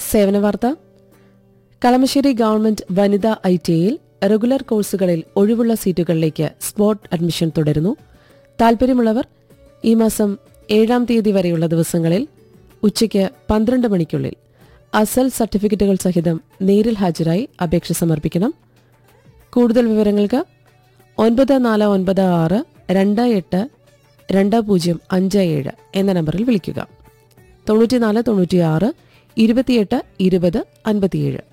സേവന വാർത്ത കളമശ്ശേരി ഗവൺമെന്റ് വനിതാ ഐ ടിയിൽ റെഗുലർ കോഴ്സുകളിൽ ഒഴിവുള്ള സീറ്റുകളിലേക്ക് സ്പോട്ട് അഡ്മിഷൻ തുടരുന്നു താൽപര്യമുള്ളവർ ഈ മാസം ഏഴാം തീയതി വരെയുള്ള ദിവസങ്ങളിൽ ഉച്ചയ്ക്ക് പന്ത്രണ്ട് മണിക്കുള്ളിൽ അസൽ സർട്ടിഫിക്കറ്റുകൾ സഹിതം നേരിൽ ഹാജരായി അപേക്ഷ സമർപ്പിക്കണം കൂടുതൽ വിവരങ്ങൾക്ക് ഒൻപത് നാല് ഒൻപത് ആറ് രണ്ട് എട്ട് രണ്ട് പൂജ്യം അഞ്ച് ഏഴ് എന്ന നമ്പറിൽ വിളിക്കുക തൊണ്ണൂറ്റിനാല് തൊണ്ണൂറ്റിയാറ് ഇരുപത്തിയെട്ട് ഇരുപത് അൻപത്തിയേഴ്